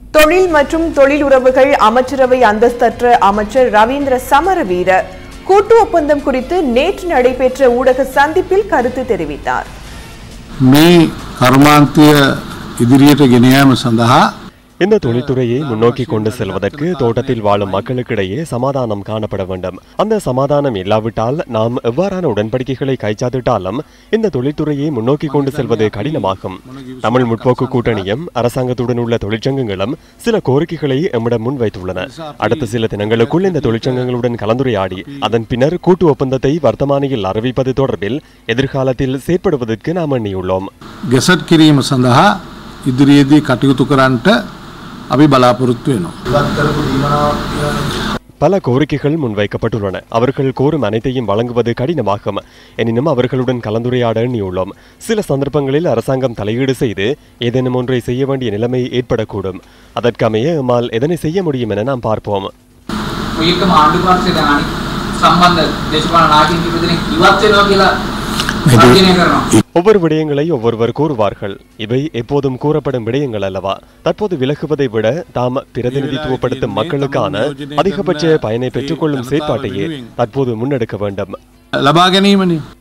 தொழில் மற்றும் தொழில் உறவுகள் அமைச்சரவை அந்தஸ்தற்ற அமைச்சர் ரவீந்திர சமரவீர கூட்டு ஒப்பந்தம் குறித்து நேற்று நடைபெற்ற ஊடக சந்திப்பில் கருத்து தெரிவித்தார் මේ කර්මාන්තය ඉදිරියට ගෙනයාම සඳහා இந்த தொழில்துறையை முன்னோக்கி கொண்டு செல்வதற்கு தோட்டத்தில் வாழும் மக்களுக்கிடையே சமாதானம் காணப்பட வேண்டும் அந்த சமாதானம் இல்லாவிட்டால் நாம் எவ்வாறான உடன்படிக்கைகளை கைச்சாத்திட்டாலும் இந்த தொழில்துறையை முன்னோக்கி கொண்டு செல்வது கடினமாகும் தமிழ் முற்போக்கு கூட்டணியும் அரசாங்கத்துடன் உள்ள தொழிற்சங்கங்களும் சில கோரிக்கைகளை எம்மிடம் முன்வைத்துள்ளன அடுத்த சில தினங்களுக்குள் இந்த தொழிற்சங்கங்களுடன் கலந்துரையாடி அதன் பின்னர் கூட்டு ஒப்பந்தத்தை வர்த்தமானியில் அறிவிப்பது தொடர்பில் எதிர்காலத்தில் செயற்படுவதற்கு நாம் எண்ணியுள்ளோம் ගෙසට් කිරීම සඳහා ඉදිරියේදී කටයුතු කරන්නට අපි බලාපොරොත්තු වෙනවා. பல கோரிக்கைகள் முன்வைக்கப்பட்டுள்ளன அவர்கள் கோரும் அனைத்தையும் வழங்குவது கடினமாகும் எனினும் அவர்களுடன் கலந்துரையாட எண்ணியுள்ளோம் சில சந்தர்ப்பங்களில் அரசாங்கம் தலையீடு செய்து ஏதேனும் ஒன்றை செய்ய வேண்டிய நிலைமை ஏற்படக்கூடும் அதற்கமைய எம்மால் எதனை செய்ய முடியும் என நாம் பார்ப்போம் ඔයකම ආණ්ඩු පක්ෂය දැන් අනිත් සම්බන්ධ දේශපාලන නායකයින් කිප දෙනෙක් ඉවත් වෙනවා කියලා තර්ජනය කරනවා. ஒவ்வொரு விடயங்களை ஒவ்வொருவர் கூறுவார்கள் இவை எப்போதும் கூறப்படும் விடயங்கள் அல்லவா தற்போது விலகுவதை விட தாம் பிரதிநிதித்துவப்படுத்தும் மக்களுக்கான அதிகபட்ச பயனை பெற்றுக்கொள்ளும் செயற்பாட்டையே தற்போது முன்னெடுக்க வேண்டும் ලබා ගැනීමනි